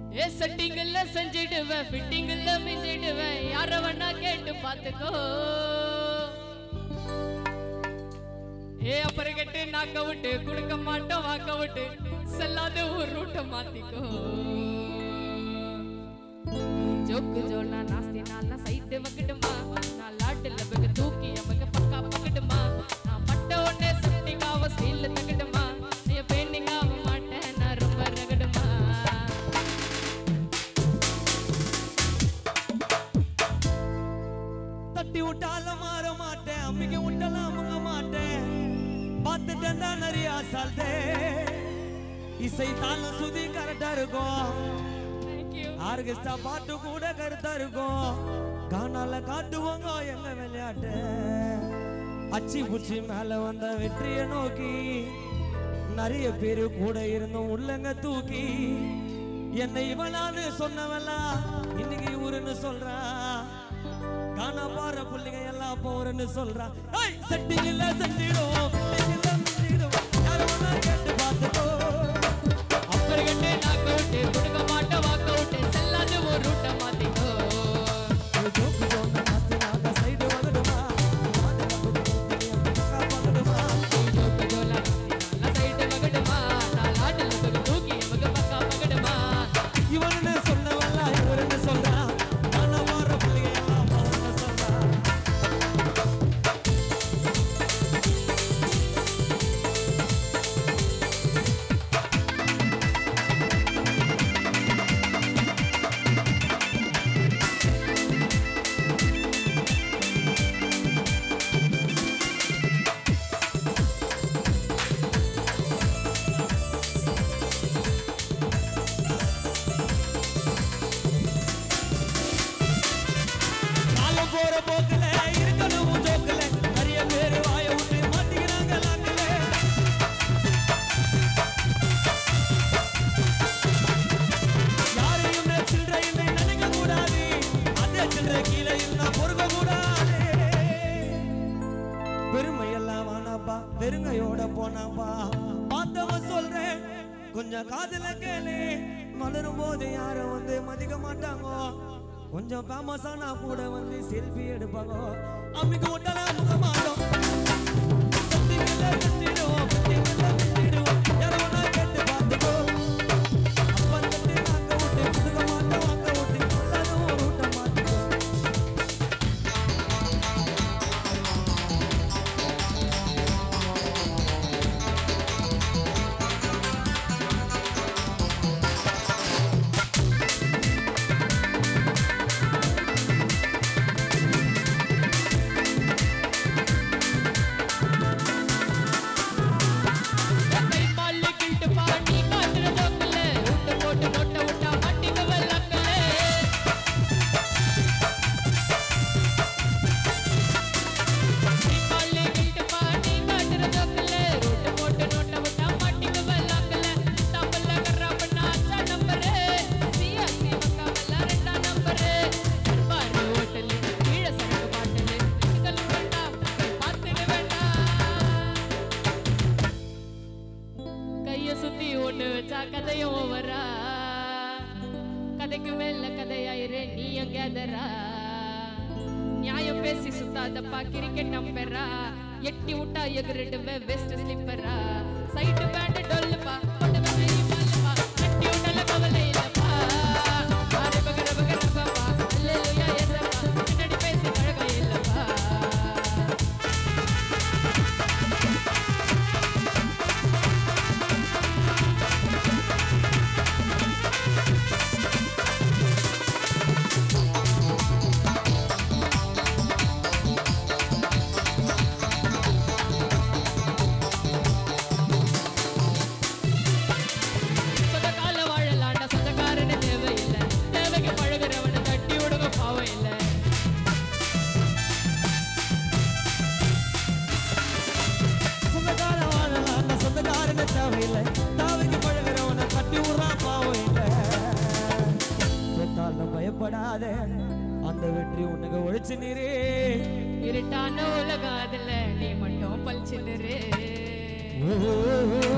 ஏ செட்டிங்கல்ல செஞ்சிடுவேன் ஃபிட்டிங்கல்ல மிஞ்சிடுவேன் யார வேணா கேட்டு பாத்துக்கோ ஏ அப்புறம் கெட்டு நாக்க விட்டு குடுக்க மாட்டோம் வாக்க விட்டு செல்லாத ஒரு ரூட்டை மாத்திக்கோ ஜோக்கு ஜோல்னா நாஸ்தி நாள்னா சைட்டு வக்கட்டுமா நான் லாட்டுல பக்க தூக்கி நமக்கு பக்கா பக்கட்டுமா நான் பட்ட உடனே சக்திக்காவ ஸ்டீல்ல தக்கட்டுமா நீ பெயிண்டிங் ஆக மாட்டேன் நான் ரொம்ப ரகடுமா தட்டி விட்டாலும் மாற மாட்டேன் அம்மிக்க விட்டாலும் அமுங்க மாட்டேன் பார்த்துட்டேன் தான் நிறைய அசால்ட்டே இசை தாளம் சுதி கரெக்டா இருக்கும் தேங்க்யூ ஆர்கெஸ்ட்ரா பாட்டு கூட கருத்தா இருக்கும் காணால காட்டுவாங்க எங்க விளையாட்டு அச்சி புச்சி மேல வந்த வெற்றியை நோக்கி நிறைய பேரு கூட இருந்தும் உள்ளங்க தூக்கி என்னை இவனான்னு சொன்னவெல்லாம் இன்னைக்கு ஊருன்னு சொல்றா காண பாற பிள்ளைங்க எல்லாம் போறன்னு சொல்றா ஏய் செட்டிங் இல்ல செட்டிடும் யாரும் ஒண்ணா கேட்டு பார்த்துக்கோ அப்புறம் கெட்டு நாக்க விட்டு குடுக்க மாட்டோம் வாக்க விட்டு செல்லாத ஒரு ரூட்டை மாத்திக்கோ ஜோக்கு ஜோக்கு நாத்து நாக்க சைடு வந்துடுமா வந்துடுமா ஜோக்கு ஜோலா நாஸ்தி நாள்னா சைட்டு வக்கட்டுமா நான் லாட்டுல பக்க தூக்கி நமக்கு பக்கா பக்கட்டுமா இவனுன்னு சொன்னவெல்லாம் இவருன்னு சொல்றான் காண போற பிள்ளைங்க எல்லாம் போறன்னு சொல்றான் காலம் போற போக்குல இருக்கணும் ஜோக்குல நிறைய பேரு வாய விட்டு மாட்டிக்கிறாங்க லாக்குல யாரையும் சில்லறை இல்லை நினைக்க கூடாது அதே சில்லறை கீழே இருந்தா பொறுக்க கூடாது பெருமையெல்லாம் வேணாப்பா பெருங்கையோட போனாப்பா பார்த்தவன் சொல்றேன் கொஞ்சம் காதுல கேளு மலரும் போது யாரும் வந்து மதிக்க மாட்டாங்க கொஞ்சம் ஃபேமஸானா கூட வந்து செல்ஃபி எடுப்பாங்க அம்மிக்கு ஒட்டல முக மாட்டோம் சத்தியமில்ல சத்திடுவோம் சத்தியமில்ல சத்திடுவோம் யாரும் ஒண்ணா கேட்டு பார்த்துக்கோ அப்பன் தட்டி நாக்க விட்டு புதுக்க மாட்டோம் வாக்க விட்டு எல்லாரும் ஒரு ஊட்டம் மாட்டிக்கோ கை மால்ல கிண்டு பாடி காட்டுற ஜோக்குல ரூட்டு போட்டு நோட்ட விட்டா மாட்டிக்க வெள்ளக்கல கை மால்ல கிண்டு பாடி காட்டுற ஜோக்குல ரூட்டு போட்டு நோட்ட விட்டா மாட்டிக்க வெள்ளக்கல தப்பல்ல கர்ரா பண்ணா அச்சா நம்பர் சிஆர்சி வக்காவல்ல ரெண்டா நம்பர் பாரு ஹோட்டல் கீழ சரக்கு பாட்டல் இதுகள் வேண்டாம் பார்த்துட வேண்டாம் கைய சுத்தி ஒண்ணு வச்சா கதையும் ஓவரா கதைக்கு மேல கதையாயிரே நீ கேதரா நியாயம் பேசி சுத்தாதப்பா கிரிக்கெட் நம்பரா எட்டி விட்டா எகுரிடுவே வெஸ்ட் ஸ்லிப்பரா சைடு பேண்ட் டொல்லுப்பா கொண்டு வந்து இமாலுப்பா கட்டி விட்டல கவலை இல்லப்பா ஆறு பகர பகர பாப்பா அல்லேலூயா ஏசப்பா பின்னாடி பேசி பழகம் இல்லப்பா சொந்த கால வாழலாண்ட சொந்தக்காரனு தேவையில்லை தேவைக்கு பழகுறவனை தட்டி விடுங்க பாவம் இல்லை சொந்தக்கார வாழலாம் அந்த சொந்தக்காரன தேவையில்லை தாவைக்கு பழகிறவன கட்டி விடுறான் பாவம் இல்லை பெத்தாலும் பயப்படாத அந்த வெற்றி உனக்கு ஒழிச்சு நீரே இருட்டான உலகம் அதுல நீ மட்டும் பழிச்சுன்னு ஓ